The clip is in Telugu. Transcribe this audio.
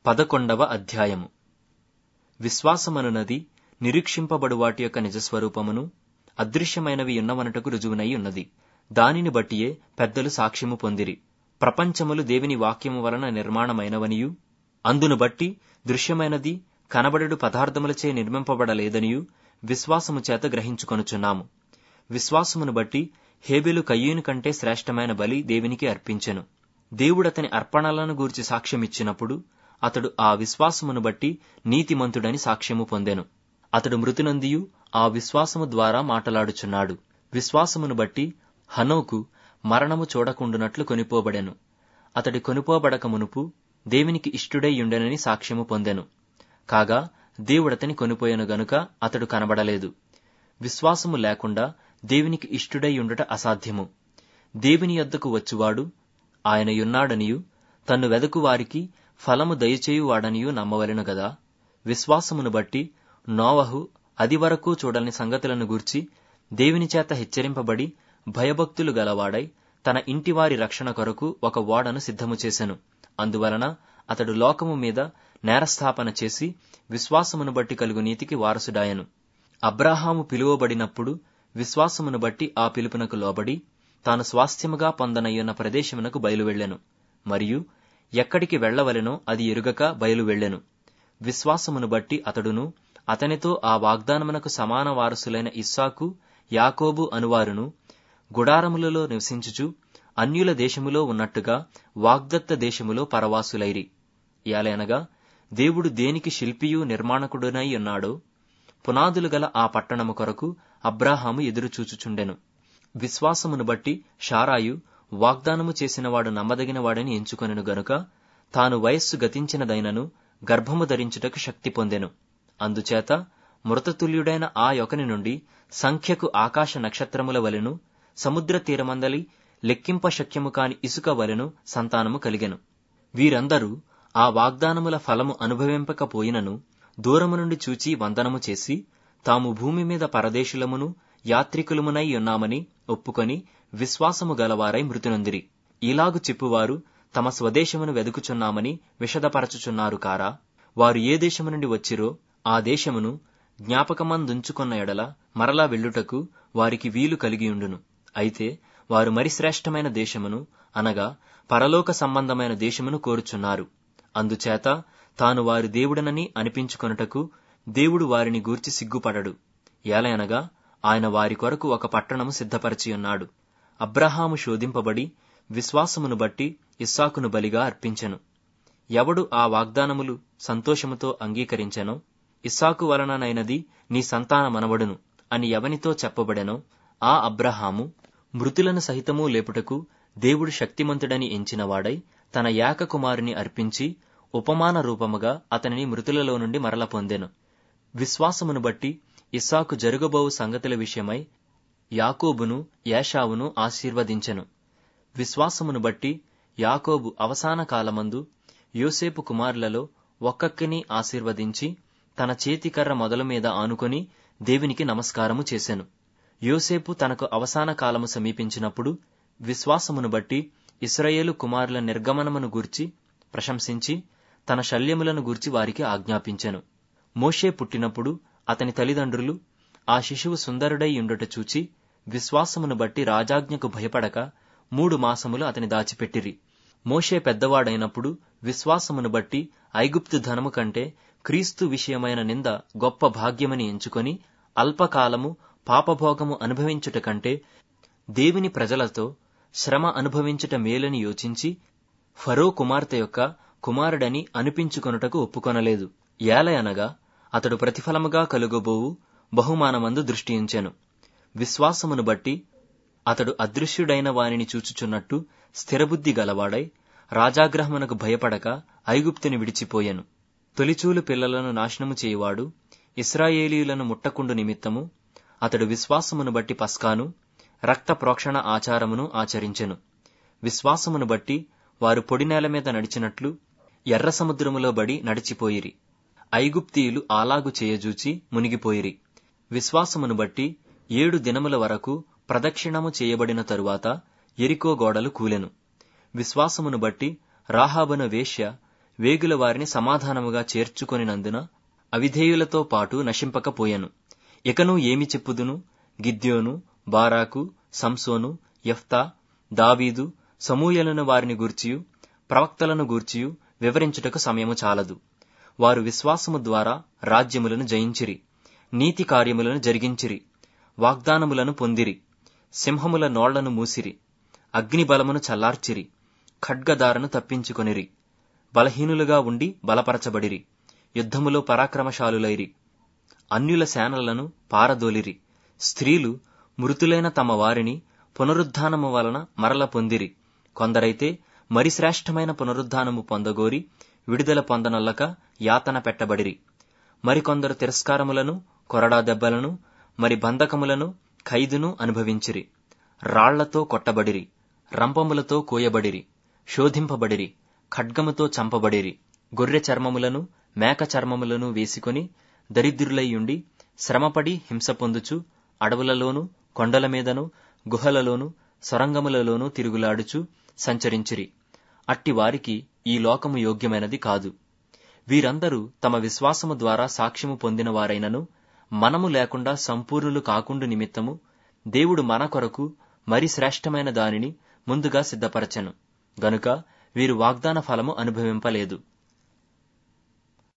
పదకొండవ అధ్యాయము విశ్వాసమనునది నిరీక్షింపబడు వాటి యొక్క నిజస్వరూపమును అదృశ్యమైనవి ఉన్నవనటకు రుజువునై ఉన్నది దానిని బట్టియే పెద్దలు సాక్ష్యము పొందిరి ప్రపంచములు దేవుని వాక్యము వలన నిర్మాణమైనవనియు అందును బట్టి దృశ్యమైనది కనబడడు పదార్థములచే నిర్మింపబడలేదనియు విశ్వాసము చేత గ్రహించుకొనుచున్నాము విశ్వాసమును బట్టి హేబెలు కయ్యూని కంటే శ్రేష్టమైన బలి దేవునికి అర్పించెను దేవుడతని అర్పణలను గూర్చి సాక్ష్యమిచ్చినప్పుడు అతడు ఆ విశ్వాసమును బట్టి నీతిమంతుడని సాక్ష్యము పొందెను అతడు మృతునందియు ఆ విశ్వాసము ద్వారా మాటలాడుచున్నాడు విశ్వాసమును బట్టి హనోకు మరణము చూడకుండునట్లు కొనిపోబడెను అతడి కొనిపోబడక మునుపు దేవునికి ఇష్టుడై ఉండెనని సాక్ష్యము పొందెను కాగా దేవుడతని కొనిపోయెను గనుక అతడు కనబడలేదు విశ్వాసము లేకుండా దేవునికి ఇష్టుడై ఉండుట అసాధ్యము దేవుని యొద్దకు వచ్చువాడు ఆయన యున్నాడనియు తన్ను వెదకు వారికి ఫలము దయచేయువాడనియు నమ్మవలెను గదా విశ్వాసమును బట్టి నోవహు అది వరకు చూడని సంగతులను గూర్చి దేవుని చేత హెచ్చరింపబడి భయభక్తులు గలవాడై తన ఇంటివారి రక్షణ కొరకు ఒక ఓడను సిద్ధము చేసెను అందువలన అతడు లోకము మీద నేరస్థాపన చేసి విశ్వాసమును బట్టి కలుగు నీతికి వారసుడాయను అబ్రాహాము పిలువబడినప్పుడు విశ్వాసమును బట్టి ఆ పిలుపునకు లోబడి తాను స్వాస్థ్యముగా పొందనయ్యున్న ప్రదేశమునకు బయలువెళ్లెను మరియు ఎక్కడికి వెళ్లవలెనో అది ఎరుగక బయలువెళ్లెను విశ్వాసమును బట్టి అతడును అతనితో ఆ వాగ్దానమునకు సమాన వారసులైన ఇస్సాకు యాకోబు అనువారును గుడారములలో నివసించుచు అన్యుల దేశములో ఉన్నట్టుగా వాగ్దత్త దేశములో పరవాసులైరి యాలనగా దేవుడు దేనికి శిల్పియు నిర్మాణకుడునై ఉన్నాడో పునాదులు గల ఆ పట్టణము కొరకు అబ్రాహాము ఎదురుచూచుచుండెను విశ్వాసమును బట్టి షారాయు వాగ్దానము చేసినవాడు నమ్మదగినవాడని ఎంచుకొనెను గనుక తాను వయస్సు గతించినదైనను గర్భము ధరించుటకు శక్తి పొందెను అందుచేత మృతతుల్యుడైన ఆ యొకని నుండి సంఖ్యకు ఆకాశ నక్షత్రముల వలెను సముద్ర తీరమందలి లెక్కింప శక్యము కాని ఇసుక వలెను సంతానము కలిగెను వీరందరూ ఆ వాగ్దానముల ఫలము అనుభవింపకపోయినను దూరము నుండి చూచి వందనము చేసి తాము భూమి మీద పరదేశులమును యాత్రికులమునై ఉన్నామని ఒప్పుకొని విశ్వాసము గలవారై మృతునందిరి ఇలాగు చెప్పువారు తమ స్వదేశమును వెదుకుచున్నామని విషదపరచుచున్నారు కారా వారు ఏ దేశము నుండి వచ్చిరో ఆ దేశమును జ్ఞాపకమందుంచుకున్న ఎడల మరలా వెళ్ళుటకు వారికి వీలు కలిగియుండును అయితే వారు మరి శ్రేష్టమైన దేశమును అనగా పరలోక సంబంధమైన దేశమును కోరుచున్నారు అందుచేత తాను వారి దేవుడనని అనిపించుకొనుటకు దేవుడు వారిని గూర్చి సిగ్గుపడడు ఏలయనగా ఆయన వారి కొరకు ఒక పట్టణము సిద్ధపరచియున్నాడు అబ్రహాము శోధింపబడి విశ్వాసమును బట్టి ఇస్సాకును బలిగా అర్పించెను ఎవడు ఆ వాగ్దానములు సంతోషముతో అంగీకరించెనో ఇస్సాకు వలననైనది నీ సంతానమనబడును అని ఎవనితో చెప్పబడెనో ఆ అబ్రహాము మృతులను సహితము లేపుటకు దేవుడు శక్తిమంతుడని ఎంచినవాడై తన ఏక కుమారుని అర్పించి ఉపమాన రూపముగా అతనిని మృతులలో నుండి మరల పొందెను విశ్వాసమును బట్టి ఇస్సాకు జరుగబోవు సంగతుల విషయమై యాకోబును యాషావును ఆశీర్వదించెను విశ్వాసమును బట్టి యాకోబు అవసాన కాలమందు యోసేపు కుమారులలో ఒక్కొక్కని ఆశీర్వదించి తన చేతికర్ర మొదల మీద ఆనుకొని దేవునికి నమస్కారము చేసెను యోసేపు తనకు అవసాన కాలము సమీపించినప్పుడు విశ్వాసమును బట్టి ఇస్రాయేలు కుమారుల నిర్గమనమును గూర్చి ప్రశంసించి తన శల్యములను గూర్చి వారికి ఆజ్ఞాపించెను మోషే పుట్టినప్పుడు అతని తల్లిదండ్రులు ఆ శిశువు సుందరుడై ఉండుట చూచి విశ్వాసమును బట్టి రాజాజ్ఞకు భయపడక మూడు మాసములు అతని దాచిపెట్టిరి మోషే పెద్దవాడైనప్పుడు విశ్వాసమును బట్టి ఐగుప్తు ధనము కంటే క్రీస్తు విషయమైన నింద గొప్ప భాగ్యమని ఎంచుకొని అల్పకాలము పాపభోగము అనుభవించుట కంటే దేవుని ప్రజలతో శ్రమ అనుభవించుట మేలని యోచించి ఫరో కుమార్తె యొక్క కుమారుడని అనిపించుకొనుటకు ఒప్పుకొనలేదు ఏలయనగా అతడు ప్రతిఫలముగా కలుగబోవు బహుమానమందు దృష్టించెను విశ్వాసమును బట్టి అతడు అదృశ్యుడైన వానిని చూచుచున్నట్టు స్థిరబుద్ధి గలవాడై రాజాగ్రహమునకు భయపడక ఐగుప్తుని విడిచిపోయెను తొలిచూలు పిల్లలను నాశనము చేయువాడు ఇస్రాయేలీయులను ముట్టకుండు నిమిత్తము అతడు విశ్వాసమును బట్టి పస్కాను రక్త ప్రోక్షణ ఆచారమును ఆచరించెను విశ్వాసమును బట్టి వారు పొడి నేల మీద నడిచినట్లు ఎర్ర సముద్రములో బడి నడిచిపోయిరి ఐగుప్తీయులు ఆలాగు చేయజూచి మునిగిపోయిరి విశ్వాసమును బట్టి ఏడు దినముల వరకు ప్రదక్షిణము చేయబడిన తరువాత ఎరికో గోడలు కూలెను విశ్వాసమును బట్టి రాహాబను వేశ్య వేగుల వారిని సమాధానముగా చేర్చుకొనినందున అవిధేయులతో పాటు నశింపకపోయెను ఇకను ఏమి చెప్పుదును గిద్యోను బారాకు సంసోను యెఫ్తా దావీదు సమూయలను వారిని గూర్చియు ప్రవక్తలను గూర్చియు వివరించుటకు సమయము చాలదు వారు విశ్వాసము ద్వారా రాజ్యములను జయించిరి నీతి కార్యములను జరిగించిరి వాగ్దానములను పొందిరి సింహముల నోళ్లను మూసిరి అగ్నిబలమును చల్లార్చిరి ఖడ్గదారను తప్పించుకొనిరి బలహీనులుగా ఉండి బలపరచబడిరి యుద్ధములో పరాక్రమశాలులైరి అన్యుల సేనలను పారదోలిరి స్త్రీలు మృతులైన తమ వారిని పునరుద్ధానము వలన మరల పొందిరి కొందరైతే మరి శ్రేష్టమైన పునరుద్ధానము పొందగోరి విడుదల పొందనొల్లక యాతన పెట్టబడిరి మరికొందరు తిరస్కారములను కొరడా దెబ్బలను మరి బంధకములను ఖైదును అనుభవించిరి రాళ్లతో కొట్టబడిరి రంపములతో కోయబడిరి శోధింపబడిరి ఖడ్గముతో చంపబడిరి గొర్రె చర్మములను మేక చర్మములను వేసుకొని దరిద్రులైయుండి శ్రమపడి హింస పొందుచు అడవులలోను కొండల మీదను గుహలలోను సొరంగములలోనూ తిరుగులాడుచు సంచరించిరి అట్టి వారికి ఈ లోకము యోగ్యమైనది కాదు వీరందరూ తమ విశ్వాసము ద్వారా సాక్ష్యము పొందిన వారైనను మనము లేకుండా సంపూర్ణులు కాకుండు నిమిత్తము దేవుడు మన కొరకు మరి శ్రేష్టమైన దానిని ముందుగా సిద్ధపరచెను గనుక వీరు వాగ్దాన ఫలము అనుభవింపలేదు